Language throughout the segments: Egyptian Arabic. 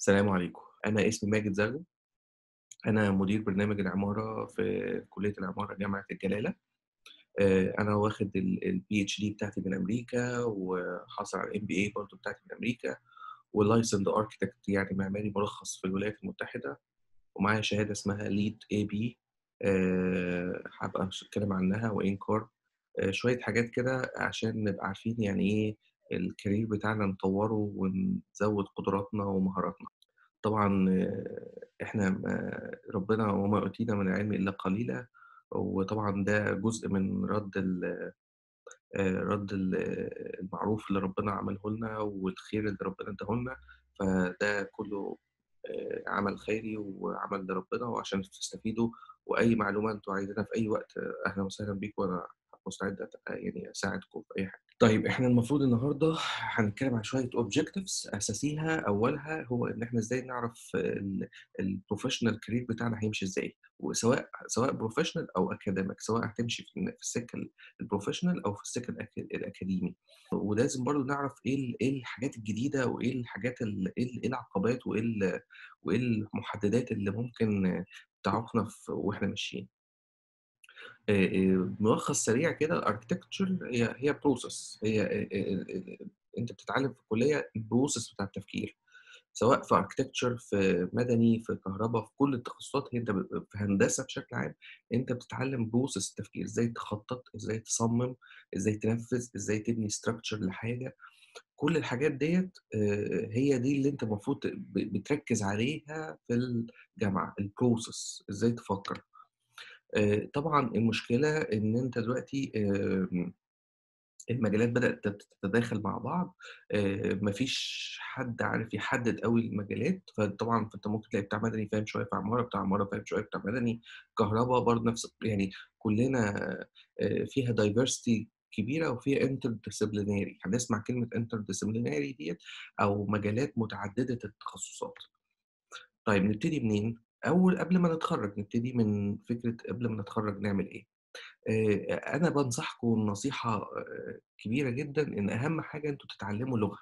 السلام عليكم، أنا اسمي ماجد زغو، أنا مدير برنامج العمارة في كلية العمارة جامعة الجلالة، آآ أنا واخد ال الPhD بتاعتي من أمريكا، وحاصل على الMBA برضه بتاعتي من أمريكا، وlicensed architect يعني معماري مرخص في الولايات المتحدة، ومعايا شهادة اسمها LEED AB آآ هابقى مش هاتكلم عنها وNCAR آآ شوية حاجات كده عشان نبقى عارفين يعني إيه الcareer بتاعنا نطوّره ونزوّد قدراتنا ومهاراتنا. طبعًا إحنا ما ربنا وما أوتينا من العلم إلا قليلًا، وطبعًا ده جزء من رَد ال آآ رَد ال المعروف اللي ربنا عمله لنا والخير اللي ربنا ادّاه لنا، فده كُلّه آآ عمل خيري وعمل لربنا وعشان تستفيدوا، وأي معلومة أنتم عايزينها في أي وقت أهلًا وسهلًا بيكم، وأنا مستعد أت يعني أساعدكم في أي حاجة. طيب إحنا المفروض النهارده هنتكلم عن شوية objectives أساسيها أولها هو إن إحنا إزاي نعرف ال الprofessional career بتاعنا هيمشي إزاي، وسواء سواء professional أو academic سواء هتمشي في ال في السكة ال الprofessional أو في السكة الأك الأكاديمي، ولازم برضه نعرف إيه ال إيه الحاجات الجديدة وإيه الحاجات ال إيه ال إيه العقبات وإيه ال وإيه المحددات اللي ممكن تعوقنا في وإحنا ماشيين. آآ آآ ملخص سريع كده الarchitecture هي هي process هي آآ آآ أنت بتتعلم في الكلية الprocess بتاع التفكير، سواء في architecture في مدني، في كهربا، في كل التخصصات أنت ب في هندسة بشكل عام، أنت بتتعلم process التفكير، إزاي تخطط، إزاي تصمم، إزاي تنفذ، إزاي تبني structure لحاجة، كل الحاجات ديّة آآ هي دي اللي أنت المفروض ت ب بتركز عليها في الجامعة الprocess إزاي تفكر. آآ طبعًا المشكلة إن أنت دلوقتي آمم المجالات بدأت تت تتداخل مع بعض، آآ ما فيش حد عارف يحدد أوي المجالات، فطبعًا فأنت ممكن تلاقي بتاع مدني فاهم شوية في عمارة، بتاع عمارة فاهم شوية بتاع مدني، كهربا برضه نفس يعني كلنا آآ فيها diversity كبيرة وفيها interdisciplinary هنسمع كلمة interdisciplinary ديّة أو مجالات متعددة التخصصات. طيب نبتدي منين؟ أول قبل ما نتخرّج، نبتدي من فكرة قبل ما نتخرّج نعمل إيه؟ آآ أنا بانصحكم نصيحة آآ كبيرة جدًا إن أهم حاجة أنتم تتعلموا لغة،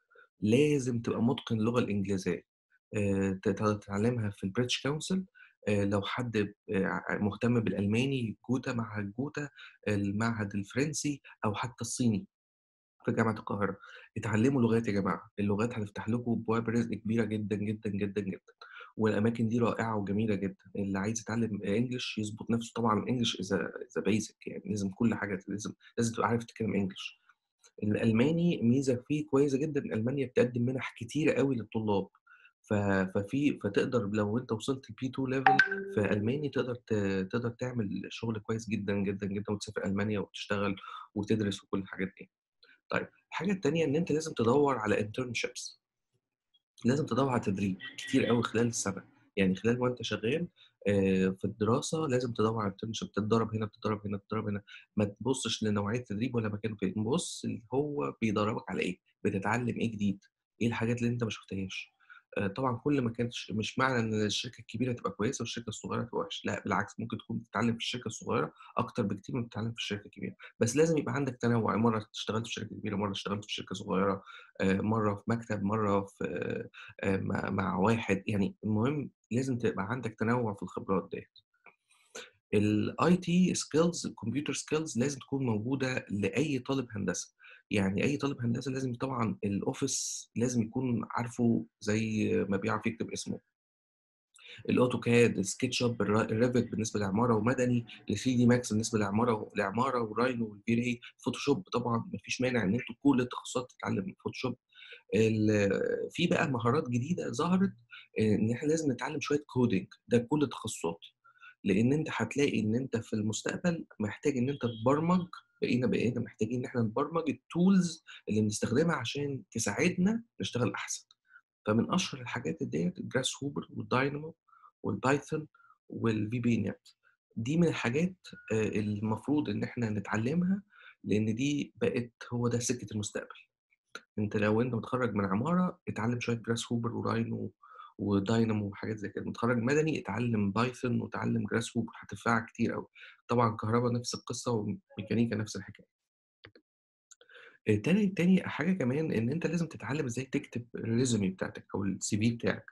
لازم تبقى مُتقن اللغة الإنجليزية، آآ ت تتعلمها في الBritish Council آآ لو حد آآ مهتم بالألماني جوتا معهد جوتا، المعهد الفرنسي أو حتى الصيني في جامعة القاهرة، اتعلموا لغات يا جماعة، اللغات هتفتح لكم أبواب رزق كبيرة جدًا، جدًا، جدًا، جدًا، والأماكن دي رائعة وجميلة جدًا، اللي عايز يتعلم English يضبط نفسه طبعًا English is a is a basic يعني لازم كل حاجة لازم لازم تبقى عارف تتكلم English. الألماني ميزة فيه كويسة جدًا، ألمانيا بتقدم منح كتيرة أوي للطلاب، ف ففي فتقدر لو أنت وصلت لB2 level في ألماني تقدر ت تقدر تعمل شغل كويس جدًا، جدًا، جدًا، وتسافر ألمانيا وتشتغل وتدرس وكل الحاجات دي. طيب الحاجة التانية إن أنت لازم تدوّر على internships لازم تدوّر على تدريب كتير أوي خلال السنة، يعني خلال وأنت شغال آآ في الدراسة لازم تدوّر على internship تتدرب هنا، تتدرب هنا، تتدرب هنا، ما تبُصّش لنوعية التدريب ولا مكانه فين، بُص اللي هو بيدرّبك على إيه، بتتعلم إيه جديد، إيه الحاجات اللي أنت ما شُفتهاش. آآ طبعًا كل ما كانش مش معنى إن الشركة الكبيرة تبقى كويسة والشركة الصغيرة تبقى وحشة، لأ بالعكس ممكن تكون بتتعلم في الشركة الصغيرة أكتر بكتير من بتتعلم في الشركة الكبيرة، بس لازم يبقى عندك تنوُّع، مرّة اشتغلت في شركة كبيرة، مرّة اشتغلت في شركة صغيرة، آآ مرّة في مكتب، مرّة في آآ مع مع واحد، يعني المهم لازم تبقى عندك تنوُّع في الخبرات ديّة. الIT skills الcomputer skills لازم تكون موجودة لأي طالب هندسة، يعني أي طالب هندسة لازم طبعًا الoffice لازم يكون عارفه زي ما بيعرف يكتب اسمه. الAutoCAD، الSketchUp، الر الRevit بالنسبة لعمارة ومدني، ال3D Max بالنسبة لعمارة لعمارة وRhino والV-Ray، Photoshop طبعًا ما فيش مانع إن أنتم كل التخصصات تتعلم Photoshop. ال في بقى مهارات جديدة ظهرت آآ إن إحنا لازم نتعلم شوية coding ده كل التخصصات، لإن أنت هتلاقي إن أنت في المستقبل محتاج إن أنت تبرمج، بقينا بقينا محتاجين إن إحنا نبرمج الtools اللي بنستخدمها عشان تساعدنا نشتغل أحسن. فمن أشهر الحاجات ديّة الGrasshopper والDynamo والPython والVBNet دي من الحاجات آآ المفروض إن إحنا نتعلمها، لإن دي بقت هو ده سكة المستقبل. أنت لو أنت متخرّج من عمارة اتعلم شوية Grasshopper وRhino وDynamo وحاجات زي كده، متخرّج مدني اتعلم Python واتعلم Grasshopper هتنفعك كتير أوي. طبعًا كهربا نفس القصة وميكانيكا نفس الحكاية. آآ تاني تاني حاجة كمان إن أنت لازم تتعلّم إزاي تكتب الresume بتاعتك أو الCV بتاعك.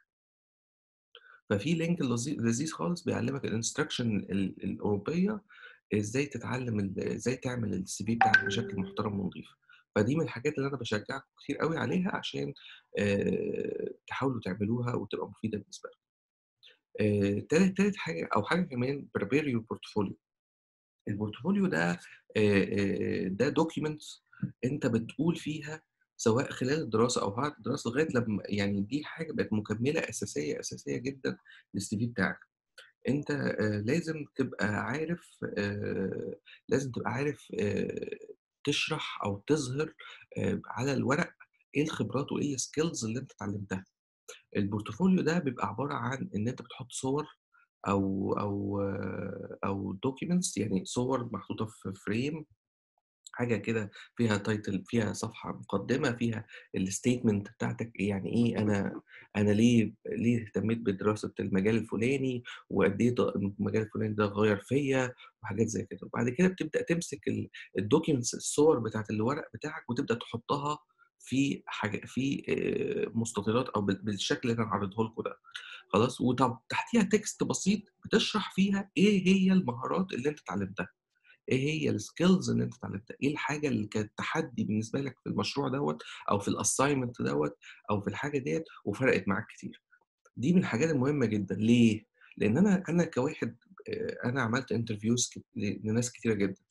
ففي link لظي لذيذ خالص بيعلّمك الinstruction ال الأوروبية إزاي تتعلّم ال إزاي تعمل الCV بتاعك بشكل محترم ونضيف. فدي من الحاجات اللي أنا باشجّعكم كتير أوي عليها عشان آآ تحاولوا تعملوها وتبقى مفيدة بالنسبة لكم. آآ تالت تالت حاجة أو حاجة كمان prepare your portfolio. الportfolio ده آآ آآ ده documents أنت بتقول فيها سواء خلال الدراسة أو بعد الدراسة لغاية لمّا يعني دي حاجة بقت مكملة أساسية، أساسية جدًا للCV بتاعك. أنت آآ لازم تبقى عارف آآ لازم تبقى عارف آآ تشرح أو تظهر آآ على الورق إيه الخبرات وإيه الskills اللي أنت اتعلمتها. الportfolio ده بيبقى عبارة عن إن أنت بتحط صور أو أو أو documents يعني صور محطوطة في frame حاجة كده فيها title فيها صفحة مقدمة فيها الstatement بتاعتك يعني إيه أنا أنا ليه ليه اهتميت بدراسة المجال الفلاني، وقد إيه ط المجال الفلاني ده غيّر فيّا وحاجات زي كده. وبعد كده بتبدأ تمسك ال الdocuments الصور بتاعة الورق بتاعك وتبدأ تحطها في حاجة في آآ مستطيلات أو بال بالشكل اللي أنا عارضه لكم ده. خلاص، وطب تحتيها text بسيط بتشرح فيها إيه هي المهارات اللي أنت اتعلمتها. إيه هي الskills اللي أنت اتعلمتها، إيه الحاجة اللي كانت تحدي بالنسبة لك في المشروع دوّة أو في الassignment دوّة أو في الحاجة ديّة وفرقت معاك كتير. دي من الحاجات المهمة جدًا، ليه؟ لإن أنا أنا كواحد آآ أنا عملت interviews ك ل لناس كتيرة جدًا.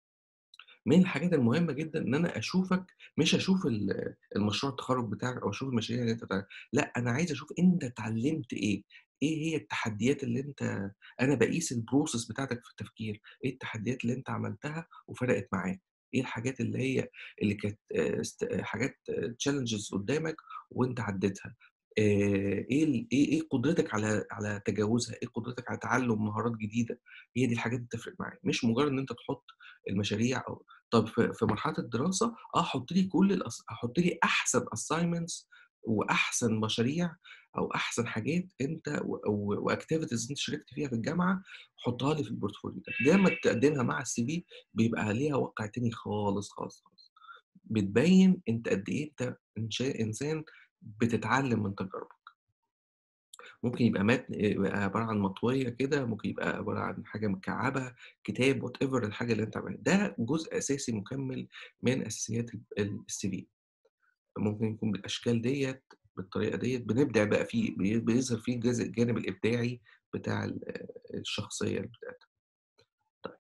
من الحاجات المهمة جدًا إن أنا أشوفك مش أشوف ال المشروع التخرُّج بتاعك أو أشوف المشاريع اللي أنت بتع لأ، أنا عايز أشوف أنت اتعلمت إيه، إيه هي التحديات اللي أنت أنا باقيس الprocess بتاعتك في التفكير، إيه التحديات اللي أنت عملتها وفرقت معاك، إيه الحاجات اللي هي اللي كانت آآ است حاجات challenges قدّامك وأنت عدّيتها، آآ إيه ال إيه إيه قدرتك على على تجاوزها، إيه قدرتك على تعلُّم مهارات جديدة، هي دي الحاجات اللي بتفرق معايا، مش مجرد إن أنت تحط المشاريع أو طب في في مرحلة الدراسة آه، حُط لي كل الأس حُط لي أحسن assignments وأحسن مشاريع أو أحسن حاجات أنت و و وactivities أنت شاركت فيها في الجامعة، حُطّها لي في الportfolio ده. دي أمّا تقدّمها مع الCV بيبقى ليها وَقْع تاني خالص، خالص، خالص. بتبيّن أنت قد إيه أنت إنشا إنسان بتتعلم من تجاربك. ممكن يبقى متن يبقى عبارة عن مطوية كده، ممكن يبقى عبارة عن حاجة متكعّبة، كتاب whatever الحاجة اللي أنت عاملها، ده جزء أساسي مكمّل من أساسيات ال الCV. ممكن يكون بالأشكال ديّة، بالطريقة ديّة، بنبدع بقى فيه، بي بيظهر فيه الجزء الجانب الإبداعي بتاع ال الشخصية بتاعتك. طيب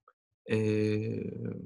آآ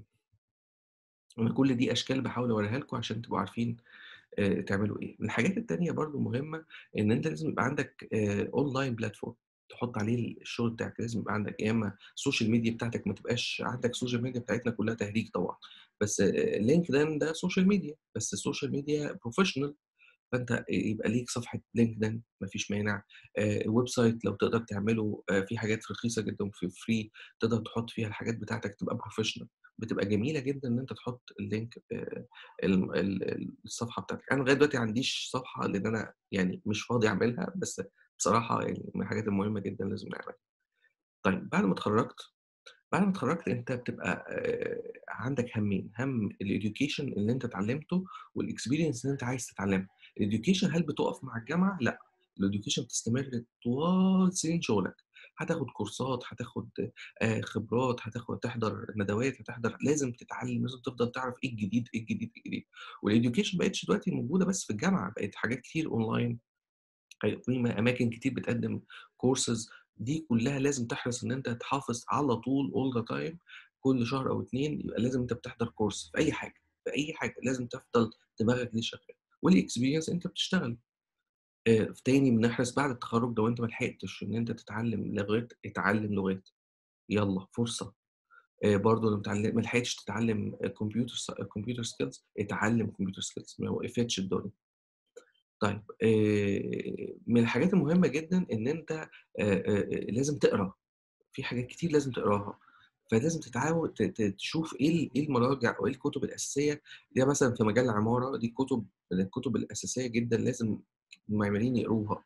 أنا كل دي أشكال باحاول أورّيها لكم عشان تبقوا عارفين آآ تعملوا إيه. من الحاجات التانية برضه مهمة إن أنت لازم يبقى عندك آآ online platform تحُط عليه الشغل بتاعك، لازم يبقى عندك يا إمّا السوشيال ميديا بتاعتك ما تبقاش عندك السوشيال ميديا بتاعتنا كلّها تهريج طبعًا، بس آآ LinkedIn ده سوشيال ميديا، بس السوشيال ميديا professional فأنت آآ يبقى ليك صفحة LinkedIn ما فيش مانع، آآ website لو تقدر تعمله آآ في حاجات رخيصة جدًا وفي free تقدر تحُط فيها الحاجات بتاعتك تبقى professional بتبقى جميلة جدًا إن أنت تحُط الlink آآ الم ال ال الصفحة بتاعتك. أنا لغاية دلوقتي ما عنديش صفحة لإن أنا يعني مش فاضي أعملها، بس بصراحة يعني من الحاجات المهمة جدًا لازم نعملها. طيب بعد ما اتخرّجت بعد ما اتخرّجت أنت بتبقى آآ عندك هَمّين، هَم الeducation اللي أنت اتعلّمته والexperience اللي أنت عايز تتعلّمها. الeducation هل بتُقف مع الجامعة؟ لأ، الeducation بتستمر طوال سنين شغلك. هتاخد كورسات، هتاخد آآ خبرات، هتاخد تحضر ندوات، هتحضر لازم تتعلّم، لازم تفضل تعرف إيه الجديد، إيه الجديد، إيه الجديد. والeducation ما بقتش دلوقتي موجودة بس في الجامعة، بقت حاجات كتير online أيوه، في م أماكن كتير بتقدّم courses دي كلّها لازم تحرص إن أنت تحافظ على طول all the time كل شهر أو 2 يبقى لازم أنت بتحضر course في أي حاجة، في أي حاجة لازم تفضل دماغك دي شغالة، والexperience أنت بتشتغل. آآ تاني بنحرص بعد التخرُّج لو أنت ما لحقتش إن أنت تتعلّم لغات، اتعلّم لغات، يالّا فرصة. آآ برضه لو متعل ما لحقتش تتعلّم computer س computer skills اتعلّم computer skills ما وقفتش الدنيا. طيب آآ من الحاجات المهمة جدًا إن أنت آآ آآ لازم تقرا، في حاجات كتير لازم تقراها، فلازم تتعاود ت ت تشوف إيه ال إيه المراجع أو إيه الكتب الأساسية اللي هي مثلًا في مجال العمارة دي كتب من الكتب الأساسية جدًا لازم المعماريين يقروها،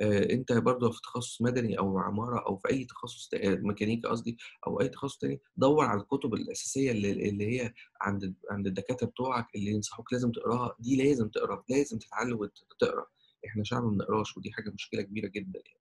آآ أنت برضه في تخصُّص مدني أو عمارة أو في أي تخصُّص ت ميكانيكا قصدي أو أي تخصُّص تاني، دَوّر على الكُتب الأساسية اللي اللي هي عند ال عند الدكاترة بتوعك اللي ينصحوك لازم تقراها، دي لازم تقراها، لازم تتعلّم وت تقرا. إحنا شعب ما بنقراش ودي حاجة مشكلة كبيرة جدًا يعني.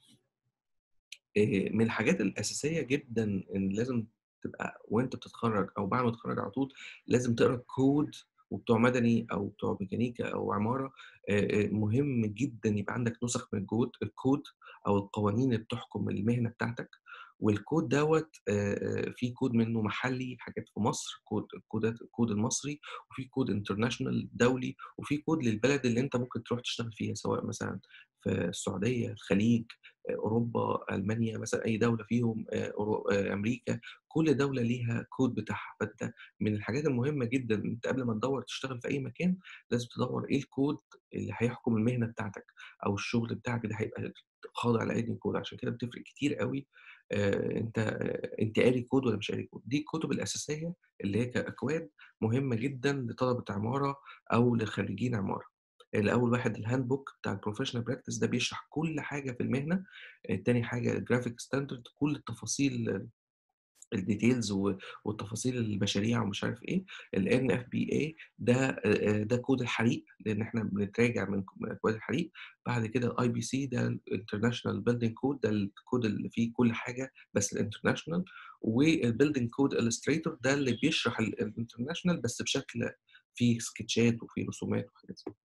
آآ من الحاجات الأساسية جدًا إن لازم تبقى وأنت بتتخرّج أو بعد ما تتخرّج على طول، لازم تقرا الكود وبتوع مدني أو بتوع ميكانيكا أو عمارة آآ آآ مهم جدًا يبقى عندك نسخ من الكود الكود أو القوانين اللي بتحكم المهنة بتاعتك، والكود دوّة آآ آآ في كود منه محلي حاجات في مصر، كود الكودات الكود المصري، وفي كود international دولي، وفي كود للبلد اللي أنت ممكن تروح تشتغل فيها، سواء مثلًا في السعودية، الخليج، آآ أوروبا، ألمانيا مثلًا أي دولة فيهم آآ أورو آآ أمريكا، كل دولة ليها كود بتاعها، فأنت من الحاجات المهمة جدًا إن أنت قبل ما تدوّر تشتغل في أي مكان، لازم تدوّر إيه الكود اللي هيحكم المهنة بتاعتك، أو الشغل بتاعك ده هيبقى خاضع لأنهي كود، عشان كده بتفرق كتير أوي آآ أنت أنت قاري كود والّا مش قاري كود، دي الكتب الأساسية اللي هي كأكواد مهمة جدًا لطلبة عمارة أو لخريجين عمارة. اللي أول واحد الhandbook بتاع الprofessional practice ده بيشرح كل حاجة في المهنة، آآ تاني حاجة الgraphic standard كل التفاصيل الdetails و والتفاصيل المشاريع ومش عارف إيه، الNFPA ده آآ ده كود الحريق، لإن إحنا بنتراجع من ك من أكواد الحريق، بعد كده الIPC ده الinternational building code ده الكود اللي فيه كل حاجة بس الinternational والbuilding code illustrator ده اللي بيشرح ال الinternational بس بشكل فيه سكتشات وفيه رسومات وحاجات زي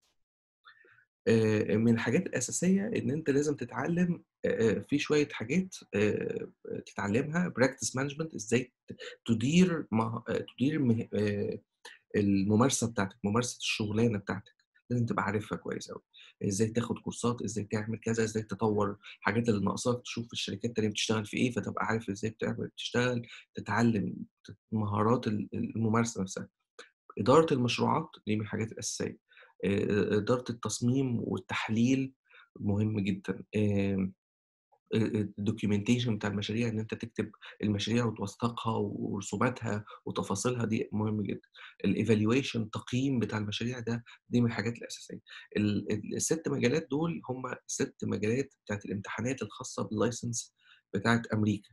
آآ من الحاجات الأساسية إن أنت لازم تتعلّم آآ في شوية حاجات آآ تتعلّمها practice management إزاي ت تدير مه تدير مه آآ الممارسة بتاعتك، ممارسة الشغلانة بتاعتك، لازم تبقى عارفها كويس أوي، إزاي تاخد كورسات، إزاي تعمل كذا، إزاي تطوّر الحاجات اللي ناقصاك، تشوف الشركات التانية بتشتغل في إيه، فتبقى عارف إزاي بتعمل تشتغل، تتعلّم ت مهارات ال الممارسة نفسها. إدارة المشروعات دي من الحاجات الأساسية، آآ إدارة التصميم والتحليل مهم جدًا، آمم آآ الdocumentation بتاع المشاريع إن أنت تكتب المشاريع وتوثّقها ورسوماتها وتفاصيلها دي مهم جدًا. الevaluation التقييم بتاع المشاريع ده دي من الحاجات الأساسية. ال ال ال6 مجالات دول هم 6 مجالات بتاعة الامتحانات الخاصة بالlicense بتاعة أمريكا،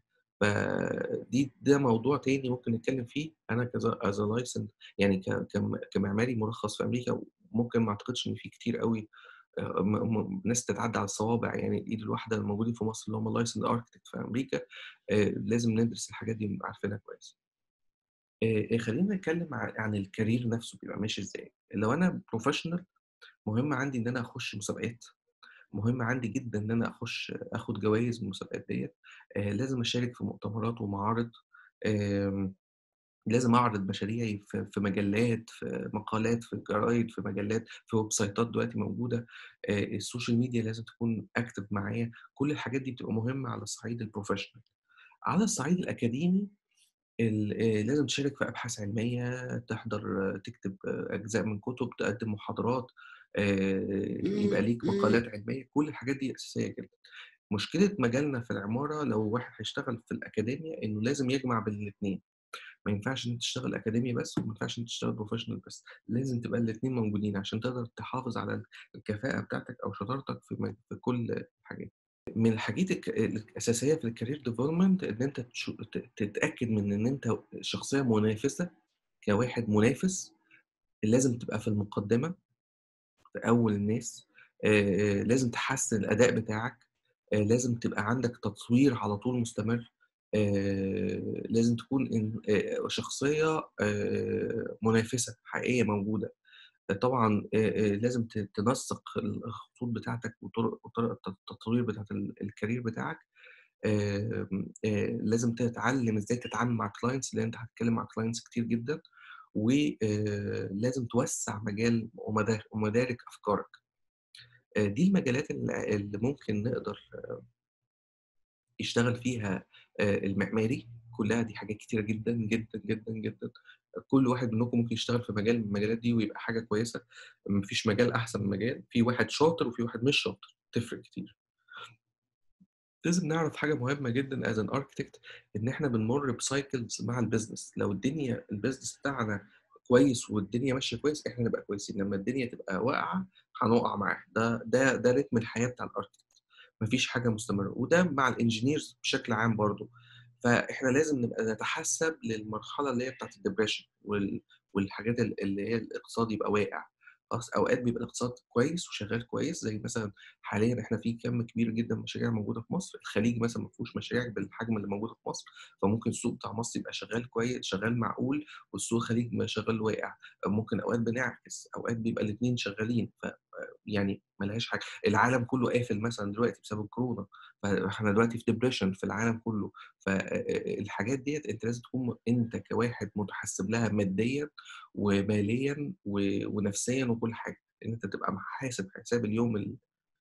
فدي ده موضوع تاني ممكن نتكلّم فيه، أنا كز as a licensed يعني ك كم كمعماري مرخّص في أمريكا وممكن ما أعتقدش إن في كتير أوي آآ م م ناس تتعدّى على الصوابع يعني الإيد الواحدة الموجودين في مصر اللي هم licensed architect في أمريكا، آآ لازم ندرس الحاجات دي ونبقى عارفينها كويس. آآ خلّينا نتكلّم ع عن الcareer نَفْسه بيبقى ماشي إزاي. لو أنا professional مهم عندي إن أنا أخُش مسابقات، مهم عندي جدًا إن أنا أخُش آخُد جوايز من المسابقات ديّة، آآ لازم أشارك في مؤتمرات ومعارض، آمم لازم أعرض مشاريعي في في مجلات، في مقالات، في جرايد، في مجلات، في ويب سايتات دلوقتي موجودة، آآ السوشيال ميديا لازم تكون active معايا، كل الحاجات دي بتبقى مهمة على الصعيد الprofessional. على الصعيد الأكاديمي ال آآ لازم تشارك في أبحاث علمية، تحضر تكتب أجزاء من كُتب، تقدّم محاضرات، آآ يبقى ليك مقالات علمية، كل الحاجات دي أساسية جدًا. مشكلة مجالنا في العمارة لو واحد هيشتغل في الأكاديميا إنه لازم يجمع بين الاتنين. ما ينفعش إن أنت تشتغل أكاديمي بس، وما ينفعش إن أنت تشتغل professional بس، لازم تبقى الاتنين موجودين عشان تقدر تحافظ على ال الكفاءة بتاعتك أو شطارتك في م في كل الحاجات. من الحاجات الك الأساسية في الcareer development إن أنت تشو ت تتأكد من إن أنت شخصية منافسة، كواحد منافس لازم تبقى في المقدمة، في أول الناس، آآ لازم تحسّن الأداء بتاعك، آآ لازم تبقى عندك تطوير على طول مستمر، آآ لازم تكون إن آآ شخصية آآ منافسة حقيقية موجودة. طبعًا آآ آآ لازم ت تنسّق الخطوط بتاعتك وطرق وطرق الت التطوير بتاعة ال الcareer بتاعك، آمم آآ لازم تتعلّم إزاي تتعامل مع clients لإن أنت هتتكلّم مع clients كتير جدًا، و آآ لازم توسّع مجال ومدا ومدارك أفكارك. آآ دي المجالات ال اللي ممكن نقدر يشتغل فيها آآ المعماري، كلّها دي حاجات كتيرة جدًا، جدًا، جدًا، جدًا. كل واحد منكم ممكن يشتغل في مجال من المجالات دي ويبقى حاجة كويسة، ما فيش مجال أحسن من مجال، في واحد شاطر وفي واحد مش شاطر، تفرق كتير. لازم نعرف حاجة مهمة جدًا as an architect إن إحنا بنمُر بcycles مع الbusiness لو الدنيا الbusiness بتاعنا كويس والدنيا ماشية كويس، إحنا نبقى كويسين، لمّا الدنيا تبقى واقعة هنُقع معاها، ده ده ده رتم الحياة بتاع الarchitect. ما فيش حاجة مستمرة، وده مع الengineers بشكل عام برضه، فإحنا لازم نبقى نتحسّب للمرحلة اللي هي بتاعة الdepression وال والحاجات ال اللي هي الاقتصاد يبقى واقع، خلاص أوقات بيبقى الاقتصاد كويس وشغال كويس، زي مثلًا حاليًا إحنا في كَم كبير جدًا من المشاريع موجودة في مصر، الخليج مثلًا ما فيهوش مشاريع بالحجم اللي موجودة في مصر، فممكن السوق بتاع مصر يبقى شغال كوي شغال معقول والسوق الخليج م شغال واقع، ممكن أوقات بنعكس، أوقات بيبقى الاتنين شغالين، ف يعني ما لهاش حاجة. العالم كله قافل مثلًا دلوقتي بسبب الكورونا، فإحنا دلوقتي في depression في العالم كله، ف آآ الحاجات ديّة أنت لازم تكون م أنت كواحد متحسّب لها ماديًا وماليًا و ونفسيًا وكل حاجة، إن أنت تبقى محاسب حساب اليوم ال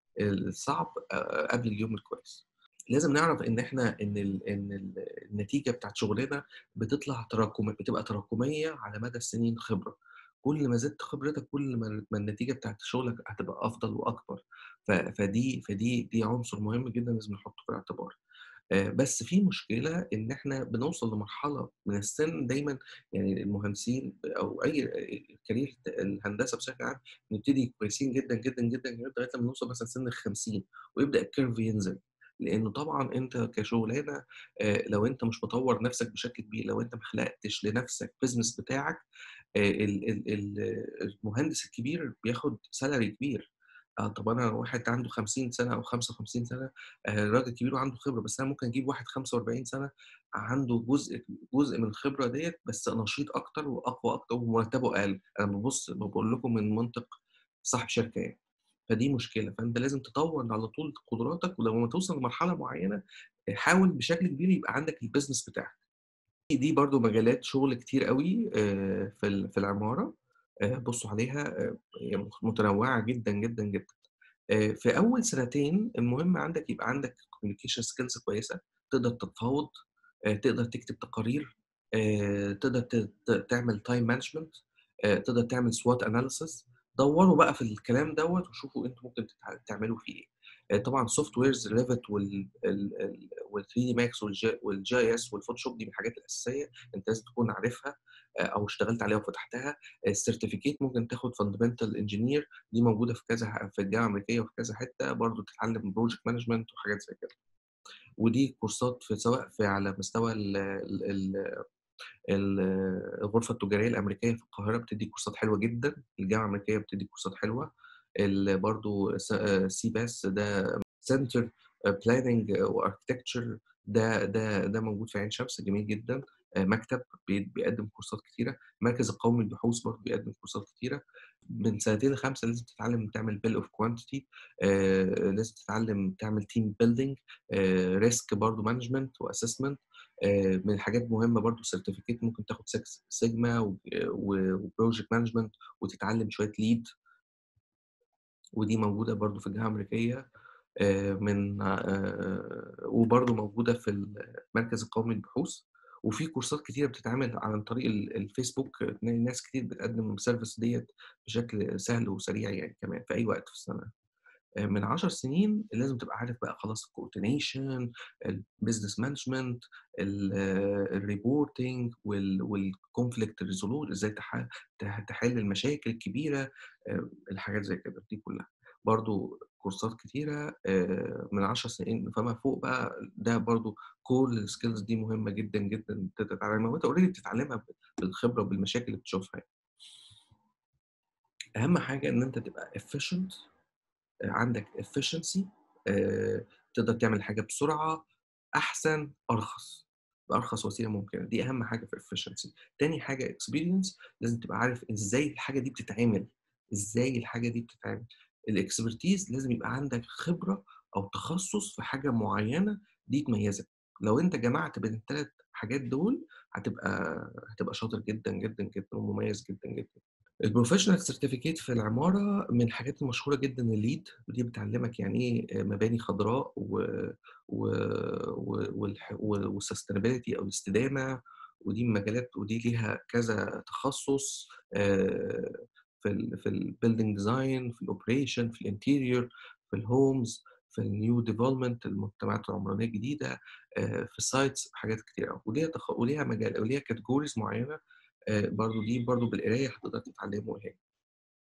الصعب آآ قبل اليوم الكويس. لازم نعرف إن إحنا إن ال إن ال النتيجة بتاعة شغلنا بتطلع تراكم بتبقى تراكمية على مدى السنين خبرة، كل ما زدت خبرتك كل ما ال ما النتيجة بتاعة شغلك هتبقى أفضل وأكبر، ف فدي فدي دي عنصر مهم جدًا لازم نحطه في الاعتبار. آآ بس في مشكلة إن إحنا بنوصل لمرحلة من السِن دايمًا يعني المهندسين أو أي آآ career الهندسة بشكل عام بنبتدي كويسين جدًا، جدًا، جدًا لغاية لمّا نوصل مثلًا سِن ال50 ويبدأ الcurve ينزل، لإنه طبعًا أنت كشغلانة آآ لو أنت مش مطوّر نَفْسك بشكل كبير، لو أنت ما خلقتش لنَفْسك business بتاعك آآ ال ال ال المهندس الكبير بياخد salary كبير، آه طَب أنا واحد عنده 50 سَنة أو 55 سَنة آآ راجل كبير وعنده خبرة، بس أنا ممكن أجيب واحد 45 سَنة عنده جزء جزء من الخبرة ديّة بس نشيط أكتر وأقوى أكتر ومرتبه أقل، أنا بابُص باقول لكم من منطق صاحب شركة يعني، فدي مشكلة، فأنت لازم تطوّر على طول قدراتك ولمّا توصل لمرحلة معيّنة آآ حاول بشكل كبير يبقى عندك الbusiness بتاعك. دي برضه مجالات شغل كتير أوي آآ في ال في العمارة آآ بُصّوا عليها آآ هي مخ متنوعة جدًا، جدًا، جدًا. آآ في أول سنتين المهم عندك يبقى عندك communication skills كويسة، تقدر تتفاوض، آآ تقدر تكتب تقارير، آآ تقدر ت ت تعمل time management، آآ تقدر تعمل SWOT analysis. دوّروا بقى في الكلام دوّة وشوفوا أنتم ممكن تتع تعملوا فيه إيه. آآ طبعًا softwares Revit وال ال ال وال3D Max والج والGIS والPhotoshop دي من الحاجات الأساسية أنت لازم تكون عارفها آآ أو اشتغلت عليها وفتحتها. الcertificate ممكن تاخد fundamental engineer دي موجودة في كذا ح في الجامعة الأمريكية وفي كذا حتة، برضه تتعلم project management وحاجات زي كده. ودي كورسات في سواء في على مستوى ال ال ال ال الغرفة التجارية الأمريكية في القاهرة بتدّي كورسات حلوة جدًا، الجامعة الأمريكية بتدّي كورسات حلوة، ال برضه س CBAS ده center planning وarchitecture ده ده ده موجود في عين شمس جميل جدًا، آآ مكتب بي بيقدّم كورسات كتيرة، المركز القومي للبحوث برضه بيقدّم كورسات كتيرة، من سنتين ل5 لازم تتعلم تعمل bill of quantity آآ لازم تتعلم تعمل team building آآ risk برضه management وassessment آآ من الحاجات المهمة برضه certificate ممكن تاخد six sigma و و وproject management وتتعلم شوية lead. ودي موجودة برضه في الجامعة الأمريكية آآ من آآ وبرضه موجودة في المركز القومي للبحوث، وفي كورسات كتيرة بتتعمل عن طريق ال الفيسبوك تلاقي ناس كتير بتقدّم الservice ديّة بشكل سهل وسريع يعني كمان في أي وقت في السنة. آآ من 10 سنين لازم تبقى عارف بقى خلاص الcoordination الbusiness management ال الreporting وال والconflict resolu إزاي تح تح تحل المشاكل الكبيرة آآ الحاجات زي كده دي كلّها. برضه كورسات كتيرة آآ من 10 سنين فما فوق بقى ده برضه كل الskills دي مهمة جدًا، جدًا تتعلمها وأنت already بتتعلمها ب بالخبرة وبالمشاكل اللي بتشوفها يعني. أهم حاجة إن أنت تبقى efficient عندك efficiency آآ تقدر تعمل حاجة بسرعة، أحسن، أرخص، بأرخص وسيلة ممكنة، دي أهم حاجة في الefficiency. تاني حاجة experience لازم تبقى عارف إزاي الحاجة دي بتتعمل، إزاي الحاجة دي بتتعمل. الexpertise لازم يبقى عندك خبرة أو تخصُّص في حاجة معيّنة دي تميّزك. لو أنت جمعت بين ال3 حاجات دول هتبقى هتبقى شاطر جدًا، جدًا، جدًا ومميز جدًا، جدًا. الprofessional certificate في العمارة من الحاجات المشهورة جدًا الLEED ودي بتعلمك يعني إيه مباني خضراء و و و والح و والsustainability أو الاستدامة، ودي من مجالات ودي ليها كذا تخصُّص آآ في ال في الbuilding design في الoperation في الinterior في الhomes في الnew development المجتمعات العمرانية الجديدة آآ في الsites حاجات كتيرة أوي، وليها تخ وليها مجال وليها categories معيّنة آآ برضه دي برضه بالقراية هتقدر تتعلمه هناك.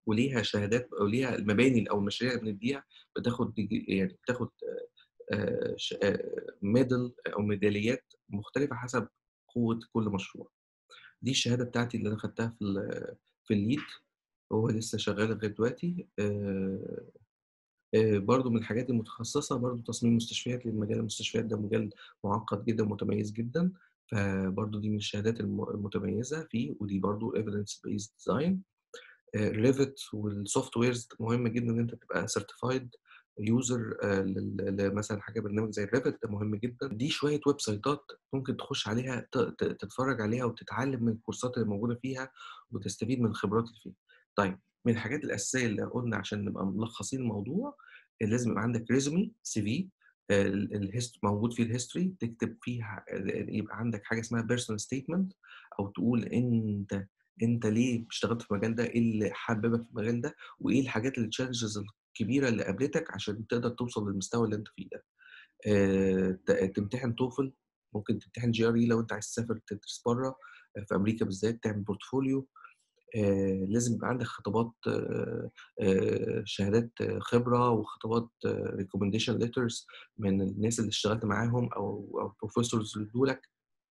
وليها شهادات وليها المباني أو المشاريع اللي بندّيها بتاخد ديج يعني بتاخد آآ ش آآ medal أو ميداليات مختلفة حسب قوة كل مشروع. دي الشهادة بتاعتي اللي أنا خدتها في ال في الLEAD وهو لسه شغال لغاية دلوقتي آآ آآ برضه من الحاجات المتخصصة برضه تصميم مستشفيات، لإن مجال المستشفيات ده مجال مُعقّد جدًا ومتميز جدًا، فبرضه دي من الشهادات الم المتميزة فيه، ودي برضه evidence based design آآ الRevit والsoftwares مهم جدًا إن أنت تبقى certified user آآ لل لمثلًا حاجة برنامج زي الRevit ده مهم جدًا، دي شوية ويب سايتات ممكن تخش عليها ت ت تتفرّج عليها وتتعلّم من الكورسات اللي موجودة فيها وتستفيد من الخبرات اللي فيها. طيب من الحاجات الأساسية اللي قُلنا عشان نبقى ملخّصين الموضوع، لازم يبقى عندك resume CV آآ ال الهيست موجود فيه الhistory تكتب فيها آآ يبقى عندك حاجة اسمها personal statement أو تقول أنت أنت ليه اشتغلت في المجال ده، إيه اللي حبّبك في المجال ده، وإيه الحاجات الchallenges الكبيرة اللي قابلتك عشان تقدر توصل للمستوى اللي أنت فيه ده. آآ ت تمتحن TOEFL، ممكن تمتحن GRE لو أنت عايز تسافر تدرس برّه، في أمريكا بالذات تعمل portfolio آآ لازم يبقى عندك خطابات آآ شهادات خبرة وخطابات recommendation letters من الناس اللي اشتغلت معاهم أو أو professors اللي ادّوا لك.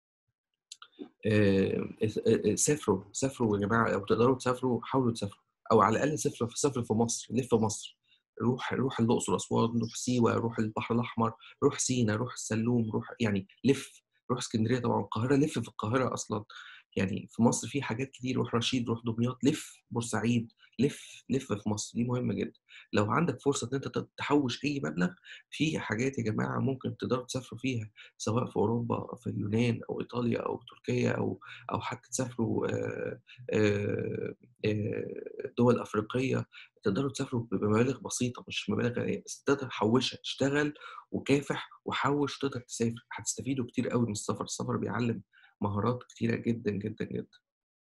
آآ اث أ أ سافروا، سافروا يا جماعة لو تقدروا تسافروا حاولوا تسافروا، أو على الأقل سافروا سافر في مصر، لِف مصر، روح روح الأقصر، أسوان، روح سيوة، روح البحر الأحمر، روح سينا، روح السلوم، روح يعني لِف، روح إسكندرية طبعًا، القاهرة، لِف في القاهرة أصلًا، يعني في مصر في حاجات كتير، روح رشيد، روح دمياط، لِف، بورسعيد، لِف، لِف في مصر، دي مهمة جدًا. لو عندك فرصة إن أنت ت تحوّش أي مبلغ، في حاجات يا جماعة ممكن تقدروا تسافروا فيها، سواء في أوروبا أو في اليونان أو إيطاليا أو تركيا أو أو حتى تسافروا آآ آآ آآ دول أفريقية، تقدروا تسافروا ب بمبالغ بسيطة مش مبالغ غالية، بس تقدر تحوّشها، اشتغل وكافح وحوّش تقدر تسافر، هتستفيدوا كتير أوي من السفر، السفر بيعلّم مهارات كتيرة جدًا، جدًا، جدًا.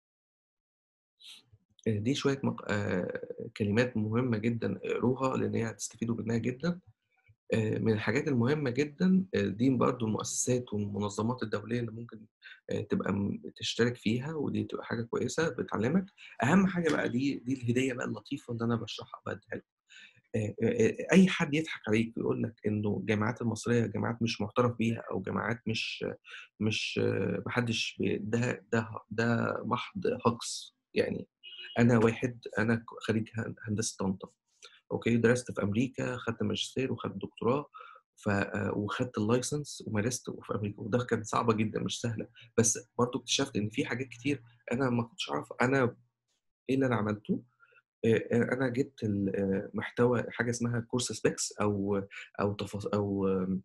آآ دي شوية مق آآ كلمات مهمة جدًا اقروها، لإن هي هتستفيدوا منها جدًا. آآ من الحاجات المهمة جدًا آآ دي برضه المؤسسات والمنظمات الدولية اللي ممكن آآ تبقى م تشترك فيها، ودي تبقى حاجة كويسة بتعلّمك. أهم حاجة بقى دي دي الهدية بقى اللطيفة اللي أنا باشرحها بادّيها لكم. آآ آآ أي حد يضحك عليك ويقول لك إنه الجامعات المصرية جامعات مش مُعترف بيها أو جامعات مش مش ما حدش ب ده ده ده محض هجص. يعني أنا واحد أنا ك خريج هن هندسة طنطا، أوكي، درست في أمريكا، خدت ماجستير وخدت دكتوراه، ف آآ وخدت الlicense ومارست وفي أمريكا، وده كانت صعبة جدًا مش سهلة، بس برضه اكتشفت إن في حاجات كتير أنا ما كنتش أعرف أنا إيه اللي أنا عملته، آآ أنا جِبت ال آآ محتوى حاجة اسمها course specs أو أو تفاص أو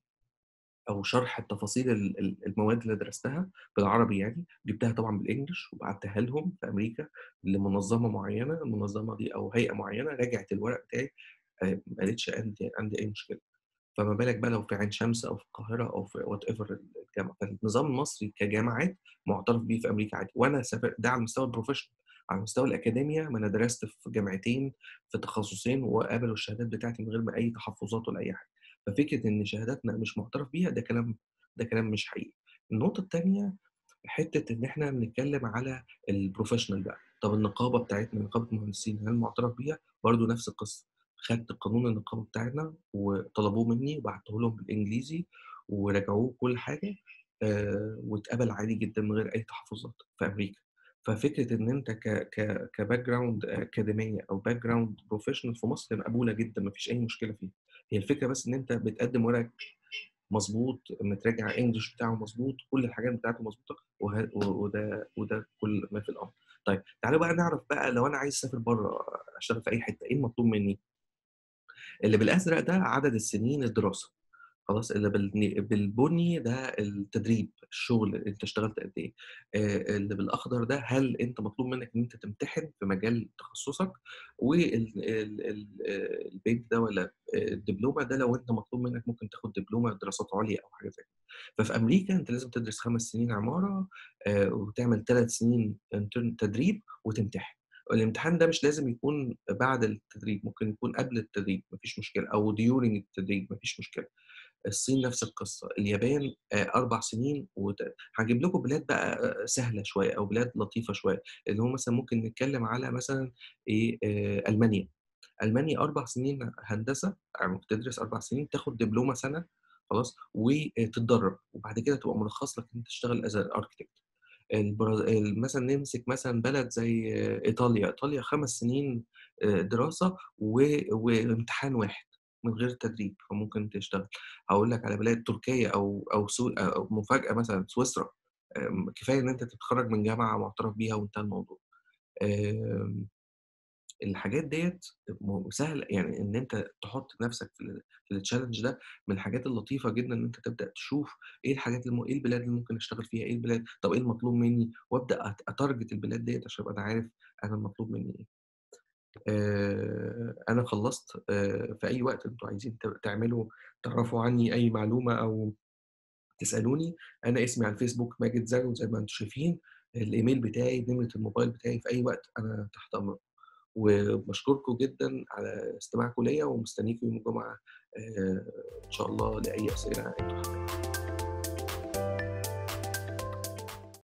أو شرح التفاصيل ال ال المواد اللي درستها بالعربي يعني، جِبتها طبعًا بالEnglish وبعتّها لهم في أمريكا لمنظمة معيّنة، المنظمة دي أو هيئة معيّنة راجعت الورق بتاعي آآ ما قالتش عندي عندي أي مشكلة. فما بالك بقى لو في عين شمس أو في القاهرة أو في whatever الجامعة. فالنظام المصري كجامعات مُعترف بيه في أمريكا عادي، وأنا سافر ده على المستوى الprofessional على مستوى الأكاديميا ما أنا درست في جامعتين في تخصصين وقبلوا الشهادات بتاعتي من غير ما أي تحفظات ولا أي حاجة. ففكرة إن شهاداتنا مش مُعترف بيها ده كلام ده كلام مش حقيقي. النقطة التانية حتّة إن إحنا بنتكلم على الprofessional بقى، طب النقابة بتاعتنا نقابة المهندسين هل مُعترف بيها؟ برضه نفس القصة. خدت قانون النقابة بتاعنا وطلبوه منّي وبعته لهم بالإنجليزي وراجعوه وكل حاجة آآ واتقبل عادي جدًا من غير أي تحفظات في أمريكا. ففكرة إن أنت ك ك كbackground أكاديمية أو background professional في مصر مقبولة جدًا ما فيش أي مشكلة فيها. هي الفكرة بس إن أنت بتقدّم ورقك مضبوط، متراجع English بتاعه مضبوط، كل الحاجات بتاعته مضبوطة وه و وده وده كل ما في الأمر. طيب تعالوا بقى نعرف بقى لو أنا عايز أسافر برّه أشتغل في أي حتّة، إيه المطلوب منّي؟ اللي بالأزرق ده عدد السنين الدراسة، خلاص، اللي بالن بالبُني ده التدريب، الشغل أنت اشتغلت قد إيه، آآ اللي بالأخضر ده هل أنت مطلوب منّك إن أنت تمتحن في مجال تخصُّصك، وال ال ال آآ البيج ده والّا الدبلومة ده لو أنت مطلوب منّك ممكن تاخد دبلومة دراسات عليا أو حاجة زي كده. ففي أمريكا أنت لازم تدرس 5 سنين عمارة آآ وتعمل 3 سنين intern تدريب وتمتحن. الامتحان ده مش لازم يكون بعد التدريب، ممكن يكون قبل التدريب ما فيش مشكلة أو during التدريب ما فيش مشكلة. الصين نفس القصة، اليابان آآ 4 سنين وت هاجيب لكم بلاد بقى سهلة شوية أو بلاد لطيفة شوية، اللي هو مثلًا ممكن نتكلم على مثلًا إيه، آآ ألمانيا، ألمانيا 4 سنين هندسة يعني بتدرس 4 سنين تاخد دبلومة سَنة خلاص، وتتدرّب، وبعد كده تبقى مرخّص لك إن أنت تشتغل as a architect. البرا ال مثلًا نمسك مثلًا بلد زي إيطاليا، إيطاليا 5 سنين آآ دراسة و وامتحان واحد من غير تدريب، فممكن تشتغل. هاقول لك على بلاد تركيا أو أو سو أو مفاجأة مثلًا سويسرا، آمم كفاية إن أنت تتخرّج من جامعة مُعترف بيها وانتهى الموضوع. آمم الحاجات ديّة م سهل يعني إن أنت تحُط نَفْسك في ال في الchallenge ده من الحاجات اللطيفة جدًا إن أنت تبدأ تشوف إيه الحاجات الم إيه البلاد اللي ممكن أشتغل فيها، إيه البلاد طَب إيه المطلوب منّي وأبدأ أت أتارجت البلاد ديّة عشان أبقى أنا عارف أنا المطلوب منّي إيه. آآ أنا خلّصت آآ في أي وقت أنتم عايزين ت تعملوا تعرفوا عنّي أي معلومة أو تسألوني، أنا اسمي على الفيسبوك ماجد زاغب زي ما أنتم شايفين، الإيميل بتاعي، نمرة الموبايل بتاعي في أي وقت أنا تحت أمركم. وباشكركم جدًا على استماعكم ليّا ومستنيكم يوم الجمعة آآ إن شاء الله لأي أسئلة أنتم حابينها.